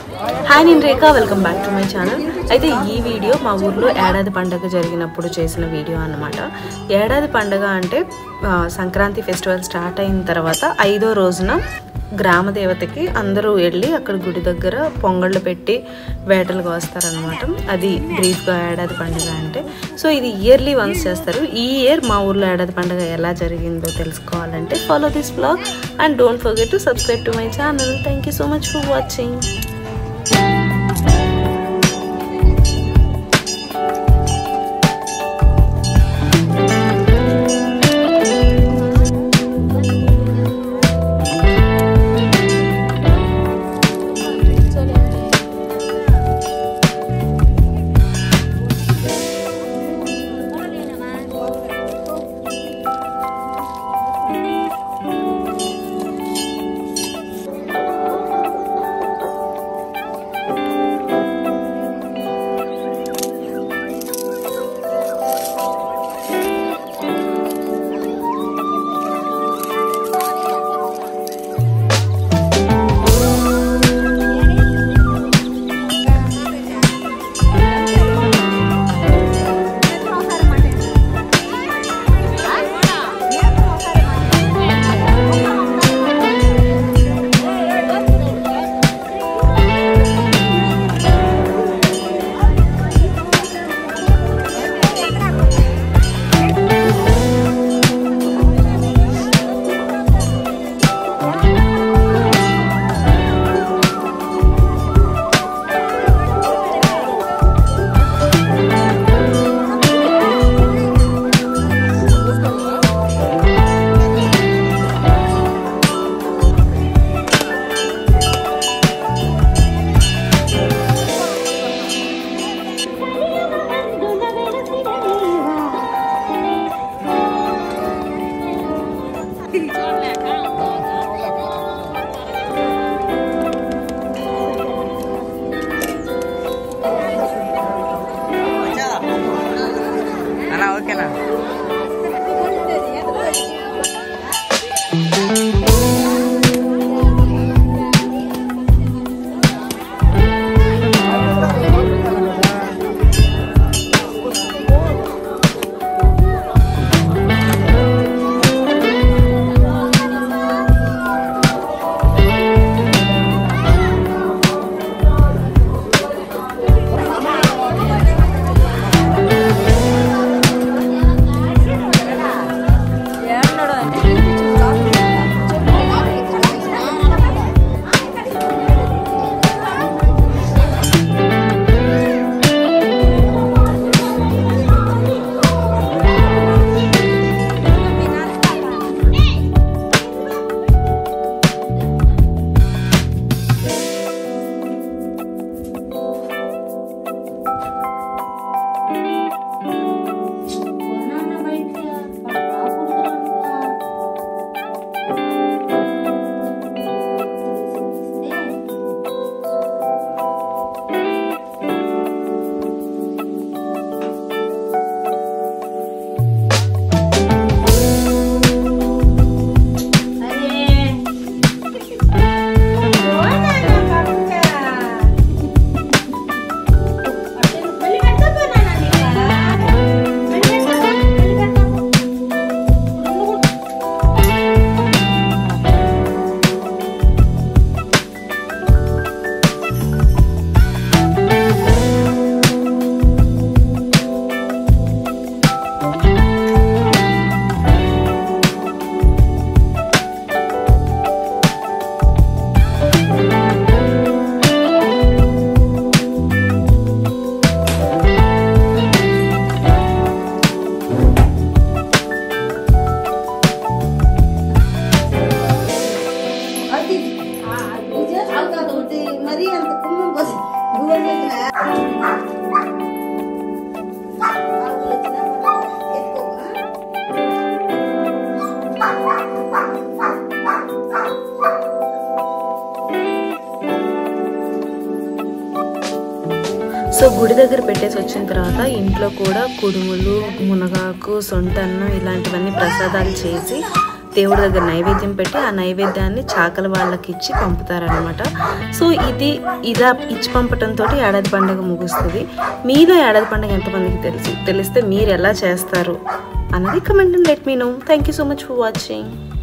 hi నేను Rekha welcome back to my channel అయితే ఈ వీడియో మా ఊర్లో ఏడాది పండగ జరిగినప్పుడు చేసిన వీడియో అన్నమాట ఏడాది పండగ అంటే ఆ, సంక్రాంతి ఫెస్టివల్ స్టార్ట్ అయిన తర్వాత ఐదో రోజున గ్రామ దేవతకి అందరూ వెళ్ళి అక్కడ గుడి దగ్గర పొంగళ్ళు పెట్టి వేటలుగా వస్తారనమాట అది బ్రీఫ్గా ఏడాది పండుగ అంటే సో ఇది ఇయర్లీ వన్స్ చేస్తారు ఈ ఇయర్ మా ఊర్లో ఏడాది పండుగ ఎలా జరిగిందో తెలుసుకోవాలంటే follow this blog and don't forget to subscribe to my channel thank you so much for watching అన్నా ఓకేనా మరి అంత కుమ్మం పోసి గువ్వలు వచ్చినా సో గుడి దగ్గర పెట్టేసి వచ్చిన తర్వాత ఇంట్లో కూడా కుడుములు మునగాకు సొంటన్నం ఇలాంటివన్నీ ప్రసాదాలు చేసి దేవుడి దగ్గర నైవేద్యం పెట్టి ఆ నైవేద్యాన్ని చాకల వాళ్ళకి ఇచ్చి పంపుతారనమాట సో ఇది ఇలా ఇచ్చి పంపటంతో ఏడాది పండుగ ముగుస్తుంది మీలో ఏడాది పండుగ ఎంతమందికి తెలుసు తెలిస్తే మీరు ఎలా చేస్తారు అన్నది comment let me know thank you so much for watching